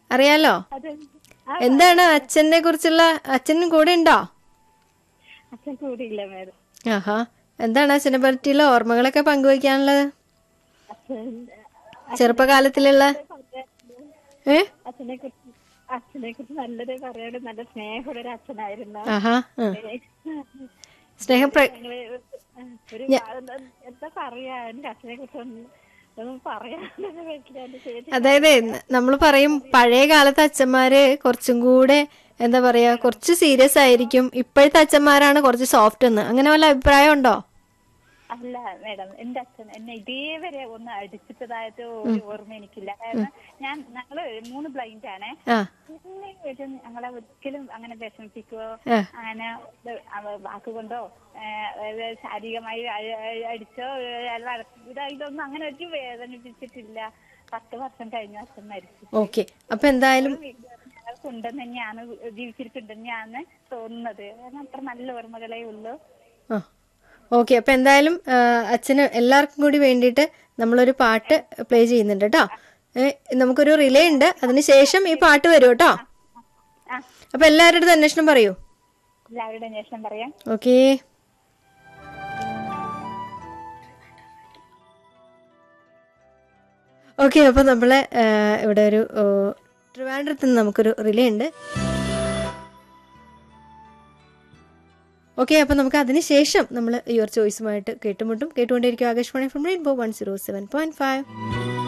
അറിയാലോ അത് ആ എന്താണ് അച്ഛനെ കുറിച്ചുള്ള അച്ഛനും കൂടെ ഉണ്ടോ അച്ഛൻ കൂടിയില്ല മേഡം ആഹാ എന്താണ് അച്ഛനെ പറ്റിയുള്ള ഓർമ്മകളൊക്കെ പങ്കുവയ്ക്കാനുള്ളത് അച്ഛൻ ചെറുപ്പകാലത്തിലുള്ള ഏ അച്ഛനെ കുറിച്ച് അച്ഛനെ കുറിച്ച് നല്ലത് പറയാനും നല്ല സ്നേഹമുള്ള ഒരു അച്ഛനായിരുന്നു ആഹാ ആ. സ്നേഹം പ്ര ഞങ്ങള് ഒരു എന്താ പറയാ എന്റെ അച്ഛനെ കുറിച്ച് ഒന്നും പറയാനൊന്നും പറ്റില്ല എന്റെ ചേച്ചി അതായത് നമ്മൾ പറയും പഴയ കാലത്തെ അച്ഛന്മാര് കുറച്ചും കൂടെ എന്താ പറയാ കുറച്ച് സീരിയസ് ആയിരിക്കും ഇപ്പോഴത്തെ അച്ഛന്മാരാണ് കുറച്ച് സോഫ്റ്റ് എന്ന് അങ്ങനെ വല്ല അഭിപ്രായം ഉണ്ടോ അല്ല മേഡം എന്റെ അച്ഛൻ എന്നെ ഇതേവരെ ഒന്ന് അടിച്ചിട്ടതായിട്ട് ഒരു ഓർമ്മ എനിക്കില്ല കാരണം ഞാൻ ഞങ്ങള് മൂന്ന് ബ്ലൈൻഡ് ആണേ ആ പിന്നെ ഒരു ഞങ്ങളെ ഒരിക്കലും അങ്ങനെ വിഷമിപ്പിക്കുകയോ ആ. അങ്ങനെ ഇത് അവ- വാക്കുകൊണ്ടോ ഏഹ്, അതായത് ശാരീരികമായി അ- അ- അടിച്ചോ ഏഹ്, വഴക്ക് ഇത് ഇതൊന്നും അങ്ങനെ ഒരു വേദനിപ്പിച്ചിട്ടില്ല പത്ത് വർഷം കഴിഞ്ഞ അച്ഛൻ മരിച്ചു ഓക്കെ അപ്പൊ എന്തായാലും ഞങ്ങൾക്കുണ്ടെന്ന് തന്നെയാണ് ജീവിച്ചിരിക്കുന്നുണ്ടെന്ന് തന്നെയാണ് തോന്നുന്നത് കാരണം അത്ര നല്ല ഓർമ്മകളേ ഉള്ളൂ ആ ഓക്കെ അപ്പൊ എന്തായാലും ആ, അച്ഛന് എല്ലാവർക്കും കൂടി വേണ്ടിയിട്ട് നമ്മളൊരു പാട്ട് പ്ലേ ചെയ്യുന്നുണ്ട് കേട്ടോ ഏ, നമുക്കൊരു റിലേ ഉണ്ട് അതിനുശേഷം ഈ പാട്ട് വരും കേട്ടോ ആ അപ്പൊ എല്ലാവരുടെ അടുത്ത് അന്വേഷണം പറയൂ എല്ലാവരുടെ അന്വേഷണം പറയാം ഓക്കേ ഓക്കെ അപ്പോൾ നമ്മൾ ഇവിടെ ഒരു ഓ, ട്രിവാൻഡ്രത്ത് നിന്ന് നമുക്കൊരു റിലേ ഉണ്ട് ഓക്കെ അപ്പോൾ നമുക്ക് അതിന് ശേഷം നമ്മൾ യുവർ ചോയ്സുമായിട്ട് കേട്ടുമുട്ടും കേട്ടുകൊണ്ടിരിക്കും Akashvani from rainbow one zero seven point five